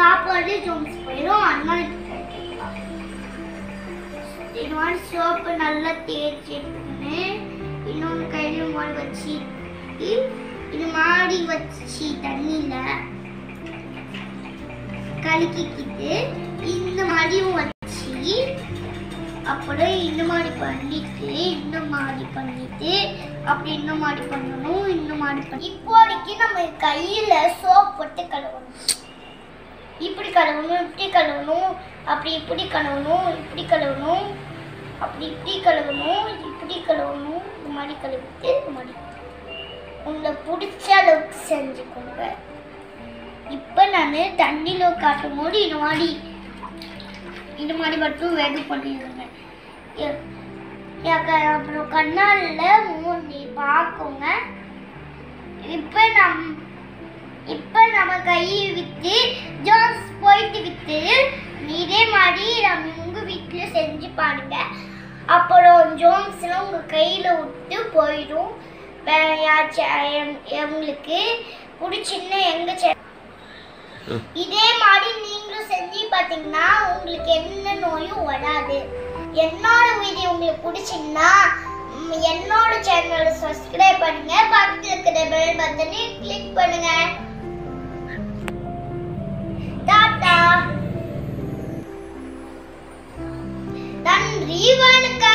சாப்பாடு ஜோம்ஸ் போயிடும் அதனால இது மாதிரி சோப்பு நல்லா தேய்ச்சி எடுத்துக்கணும் இன்னொன்று கையிலும் மாதிரி வச்சு இது மாடி வச்சு தண்ணியில் கலக்கிக்கிட்டு இந்த மாதிரியும் வச்சு அப்புறம் இந்த மாதிரி பண்ணிட்டு இந்த மாதிரி பண்ணிட்டு அப்படி இந்த மாதிரி பண்ணணும் இந்த மாதிரி பண்ணி இப்போதைக்கு நம்ம கையில சோப் போட்டு கழுவணும் இப்படி கழுவணும் இப்படி கழுவணும் அப்படி இப்படி கழுவணும் இப்படி கழுவணும் அப்படி இப்படி கழுவணும் இப்படி கழுவணும் இந்த மாதிரி கழுவிட்டு இந்த மாதிரி உங்களுக்கு பிடிச்ச அளவுக்கு செஞ்சுக்கோங்க இப்போ நான் தண்ணியில் காட்டும் போது இந்த மாதிரி இந்த மாதிரி மட்டும் வேக பண்ணிடுங்க எ- எனக்கு அப்புறம் கண்ணாலில் மூணு பார்க்குங்க இப்போ நம் இப்போ நம்ம கையை விட்டு ஜோஸ் போயிட்டு விட்டு இதே மாதிரி நம்ம உங்கள் வீட்டில் செஞ்சு பாருங்க அப்புறம் ஜோன்ஸ்லாம் உங்கள் கையில் விட்டு போயிடும் வேற யாச்சும் எம்- உங்களுக்கு பிடிச்சின்னா எங்கள் சே இதே மாதிரி நீங்களும் செஞ்சு பார்த்தீங்கன்னா உங்களுக்கு எந்த நோயும் வராது என்னோட வீடியோ உங்களுக்கு பிடிச்சிங்கன்னா ம், என்னோட சேனலை சப்ஸ்கிரைப் பண்ணுங்க பக்கத்தில் இருக்கிற பெல் பட்டனை கிளிக் பண்ணுங்க டாடா நன்றி வணக்கம்